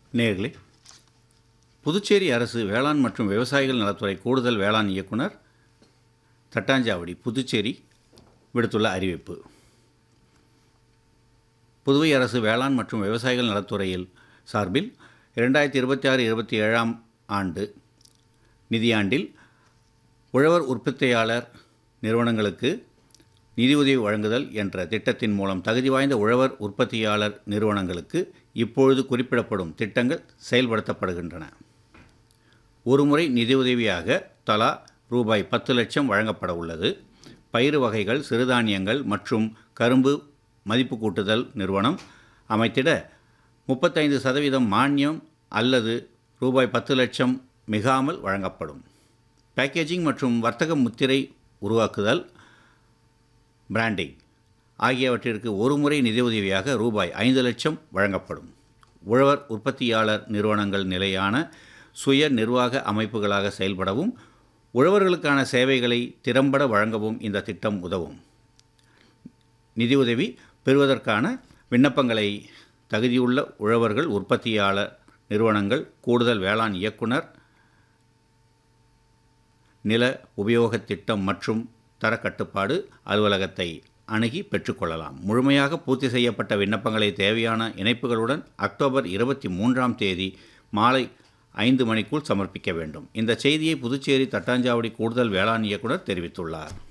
நேர்களே புதுச்சேரி அரசு வேளாண் மற்றும் விவசாயிகள் நலத்துறை கூடுதல் வேளாண் இயக்குனர் தட்டாஞ்சாவடி புதுச்சேரி விடுத்துள்ள அறிவிப்பு புதுவை அரசு வேளாண் மற்றும் விவசாயிகள் நலத்துறையில் சார்பில் இரண்டாயிரத்தி இருபத்தி ஆறு இருபத்தி ஏழாம் ஆண்டு நிதியாண்டில் உழவர் உற்பத்தியாளர் நிறுவனங்களுக்கு நிதியுதவி வழங்குதல் என்ற திட்டத்தின் மூலம் தகுதி வாய்ந்த உழவர் உற்பத்தியாளர் நிறுவனங்களுக்கு இப்பொழுது குறிப்பிடப்படும் திட்டங்கள் செயல்படுத்தப்படுகின்றன ஒருமுறை நிதியுதவியாக தலா ரூபாய் பத்து லட்சம் வழங்கப்பட உள்ளது பயிறு வகைகள் சிறுதானியங்கள் மற்றும் கரும்பு மதிப்பு கூட்டுதல் நிறுவனம் அமைத்திட முப்பத்தைந்து சதவீதம் மானியம் அல்லது ரூபாய் பத்து லட்சம் மிகாமல் வழங்கப்படும் பேக்கேஜிங் மற்றும் வர்த்தக முத்திரை உருவாக்குதல் பிராண்டிங் ஆகியவற்றிற்கு ஒருமுறை நிதியுதவியாக ரூபாய் ஐந்து லட்சம் வழங்கப்படும் உழவர் உற்பத்தியாளர் நிறுவனங்கள் நிலையான சுய நிர்வாக அமைப்புகளாக செயல்படவும் உழவர்களுக்கான சேவைகளை திறம்பட வழங்கவும் இந்த திட்டம் உதவும் நிதியுதவி பெறுவதற்கான விண்ணப்பங்களை தகுதியுள்ள உழவர்கள் உற்பத்தியாளர் நிறுவனங்கள் கூடுதல் வேளாண் இயக்குனர் நில உபயோகத் திட்டம் மற்றும் தரக்கட்டுப்பாடு அலுவலகத்தை அணுகி பெற்றுக்கொள்ளலாம் முழுமையாக பூர்த்தி செய்யப்பட்ட விண்ணப்பங்களை தேவையான இணைப்புகளுடன் அக்டோபர் இருபத்தி மூன்றாம் தேதி மாலை ஐந்து மணிக்குள் சமர்ப்பிக்க வேண்டும் இந்த செய்தியை புதுச்சேரி தட்டாஞ்சாவடி கூடுதல் வேளாண் இயக்குனர் தெரிவித்துள்ளார்